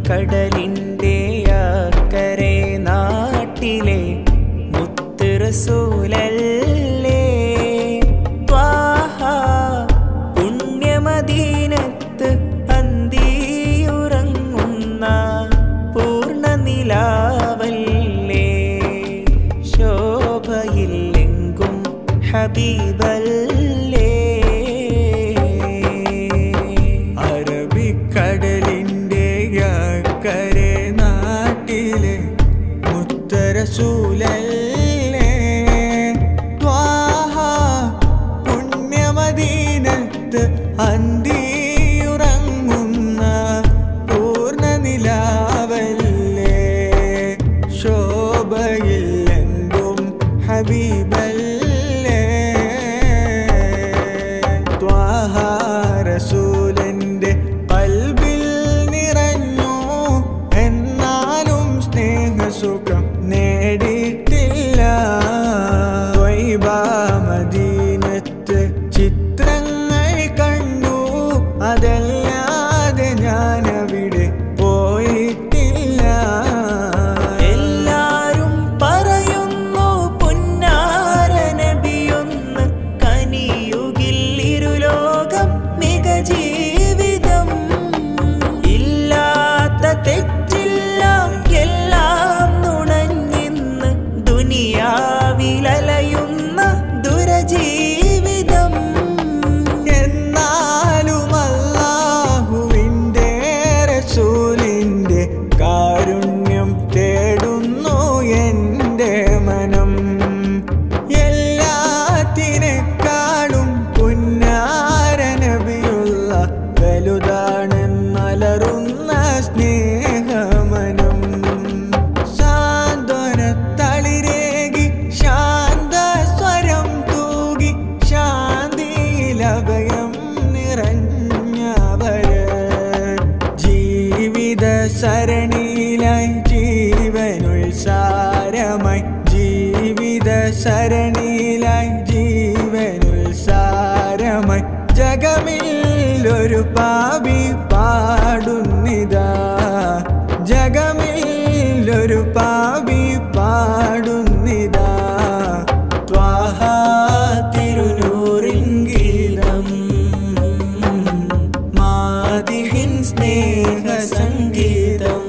അറബിക്കടലിൻ്റെ അക്കരെ നാട്ടിലെ മുത്ത് റസൂലല്ലേ ത്വാഹ പുണ്യമദീനത്ത് അന്തിയുറങ്ങുന്ന പൂർണ്ണ നിലാവല്ലേ ശോഭയില്ലെങ്കും ഹബീബല്ലേ അറബിക്കടലിൻ്റെ അക്കരെ നാട്ടിലെ മുത്തരസൂലല്ലേ ത്വാഹ പുണ്യമദീനത്ത് അന്തിയുറങ്ങുന്ന പൂർണ്ണ നിലാവല്ലേ ശോഭയില്ലെങ്കും ഹബീബല്ലേ ത്വാഹ റസൂലന്റെ കൽബിൽ നിറഞ്ഞു എന്നാലും സ്നേഹസുഖം നേടിയിട്ടില്ല ത്വയ്ബ മദീനത്ത് ചിത്രങ്ങൾ കണ്ടു അതല്ലാതെ ഞാനവിടെ പോയിട്ടില്ല എല്ലാരും പറയുന്നു പുന്നാര നബിയൊന്ന് കനിയുകിൽ ഇരുലോകം മിക ജീവിതം ഇല്ലാത്ത തെറ്റില്ല എല്ലാം നുണഞ്ഞിന്ന് ദുനിയാവിലലയുന്ന ദുരജീവിതം എന്നാലും അല്ലാഹുവിൻ്റെ റസൂലിൻ്റെ കാരുണ്യം തേടുന്നു എൻ്റെ മനം എല്ലാത്തിനേക്കാളും പുന്നാര നബിയുള്ള വലുതാണെന്നലറുന്ന സ്നേഹമനം സാന്ത്വന തളിരേകി ശാന്ത സ്വരം തൂകി ശാന്തിയിലഭയം നിറഞ്ഞവര് ജീവിത സരണിയിലായി ജീവനുത്സാരമായി ജീവിത സരണിയിലായി ജീവനുത്സാരമായി ജഗമിൽ ഒരു പാപി പാടുന്നിതാ ജഗമിൽ ഒരു പാപി പാടുന്നിതാ ത്വാഹ തിരുനൂറിൻ ഗീതം മാതിഹിൻ സ്നേഹ സംഗീതം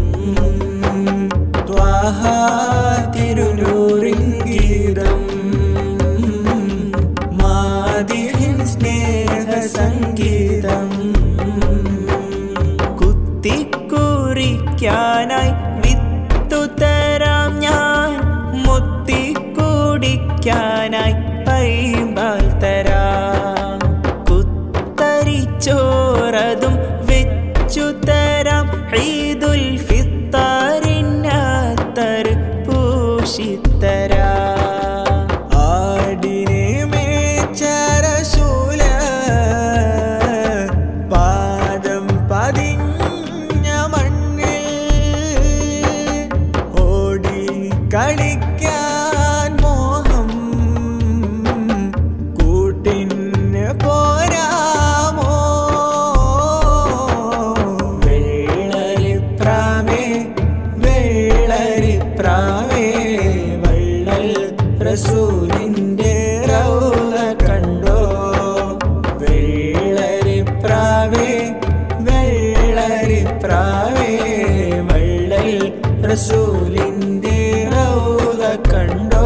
ത്വാഹ തിരുനൂറിൻ ഗീതം മാതിഹിൻ സ്നേഹ സംഗീതം കുത്തിക്കുറിക്കാനായി വിത്തു തരാം ഞാൻ മുത്തിക്കുടിക്കാനായി പൈമ്പാൽ തരാം കുത്തരിച്ചോറതും വെച്ചു തരാം ഈദുൽ ഫിത്താറിനത്തർ പൂശിത്തരാം ആടിനെ മേച്ചരശൂല പാദം പതിഞ്ഞ മണ്ണിൽ ഓടി കളിക്കാൻ മോഹം കൂട്ടിന് പോരാമോ വെള്ളരിപ്രാവേ വെള്ളരിപ്രാവേ വള്ളൽ റസൂലിന്റെ റൗല കണ്ടോ വെള്ളരിപ്രാവേ വെള്ളരിപ്രാവേ വള്ളൽ റസൂലിന്റെ റൗല കണ്ടോ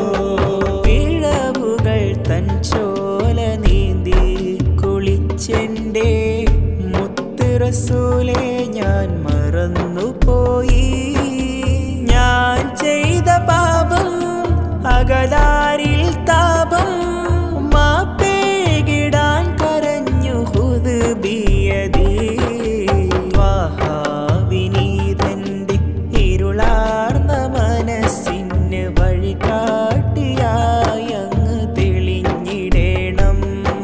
പിഴവുകൾ തൻ ചോല നീന്തി കുളിച്ചെന്റെ മുത്ത് റസൂലെ ഞാൻ മറന്നുപോയി ഞാൻ ചെയ്ത പാപം അകതാരിൽ താപം മാപ്പേകിടാൻ കരഞ്ഞു ഹുത് ബിയതീ വിനീതന്റെ ഇരുളാർന്ന മനസ്സിന് വഴികാട്ടിയായി അങ്ങ് തെളിഞ്ഞിടേണം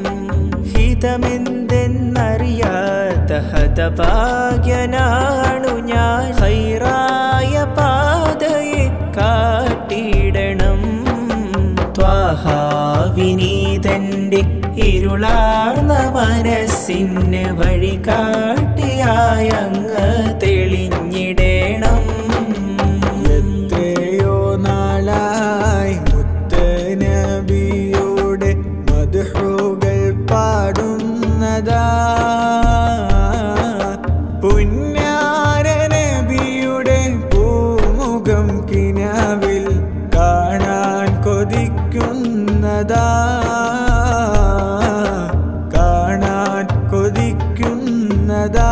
ഹിതമെന്തെന്നറിയാത്ത ഹതഭാഗ്യനാണു ഞാൻ ഹൈറായ പാതയെ കാട്ടിടണം ത്വാഹാവിനീതന്റെ ഇരു ഇരുളാർന്ന മനസ്സിന് വഴികാട്ടിയായ അങ്ങ് തെളിഞ്ഞിടേണം എത്രയോ നാളായി മുത്തനബിയുടെ മധുഹുകൾ പാടുന്നതാ പുന്നാര നബിയുടെ പൂമുഖം കിനാവിൽ കാണാൻ കൊതിക്കുന്നതാ കാണാൻ കൊതിക്കുന്നതാ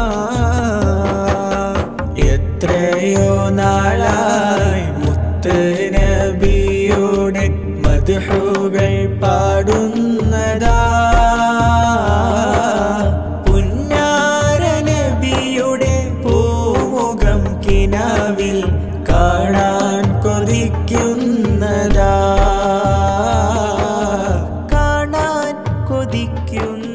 എത്രയോ നാളായി മുത്ത് നബിയുടെ മധുഹുകൾ പാടുന്നതാ പുന്നാര നബിയുടെ പൂമുഖം കിനാവിൽ കാണാൻ കൊതിക്കുന്നതാ കാണാൻ കൊതിക്കുന്ന